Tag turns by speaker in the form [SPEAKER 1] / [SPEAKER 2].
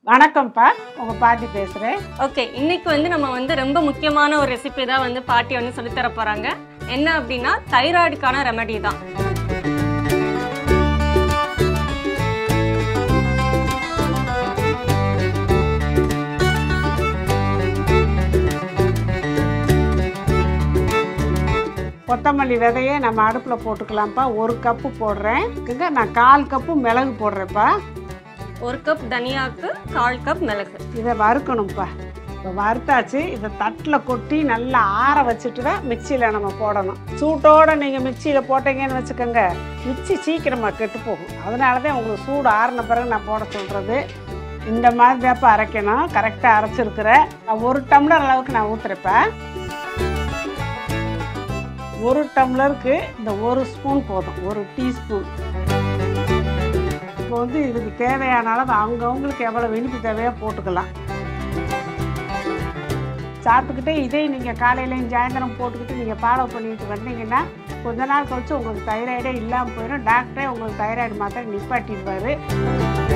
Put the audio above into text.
[SPEAKER 1] வணக்கம்ப்பா உங்கள் பாட்டி பேசுகிறேன்
[SPEAKER 2] ஓகே இன்னைக்கு வந்து நம்ம வந்து ரொம்ப முக்கியமான ஒரு ரெசிபி தான் வந்து பாட்டி வந்து சொல்லித் தர போறாங்க என்ன அப்படின்னா தைராய்டுக்கான ரெமெடி தான்
[SPEAKER 1] கொத்தமல்லி விதையை நம்ம அடுப்பில் போட்டுக்கலாம்ப்பா ஒரு கப்பு போடுறேன் இங்க நான் கால் கப்பு மிளகு போடுறேன்ப்பா
[SPEAKER 2] ஒரு கப் தனியாக்கு கால் கப் மிளகு
[SPEAKER 1] இதை வறுக்கணும்ப்பா இப்போ வறுத்தாச்சு இதை தட்டில் கொட்டி நல்லா ஆற வச்சுட்டு தான் மிக்சியில் நம்ம போடணும் சூட்டோட நீங்கள் மிக்சியில் போட்டீங்கன்னு வச்சுக்கோங்க மிக்சி சீக்கிரமாக கெட்டு போகும் அதனால தான் உங்களுக்கு சூடு ஆறின பிறகு நான் போட சொல்கிறது இந்த மாதிரி தாப்பா அரைக்கணும் கரெக்டாக அரைச்சிருக்கிறேன் நான் ஒரு டம்ளர் அளவுக்கு நான் ஊற்றுறப்பேன் ஒரு டம்ளருக்கு இந்த ஒரு ஸ்பூன் போதும் ஒரு டீஸ்பூன் இப்போ வந்து இதுக்கு தேவையான அளவு அவங்கவுங்களுக்கு எவ்வளோ இனிப்பு தேவையோ போட்டுக்கலாம் சாப்பிட்டுக்கிட்டே இதே நீங்கள் காலையிலையும் சாயந்தரம் போட்டுக்கிட்டு நீங்கள் ஃபாலோ பண்ணிட்டு வந்தீங்கன்னா கொஞ்ச நாள் கழிச்சு உங்களுக்கு தைராய்டே இல்லாமல் போயிடும் டாக்டரே உங்களுக்கு தைராய்டு மாத்திரை நிப்பாட்டிடுவார்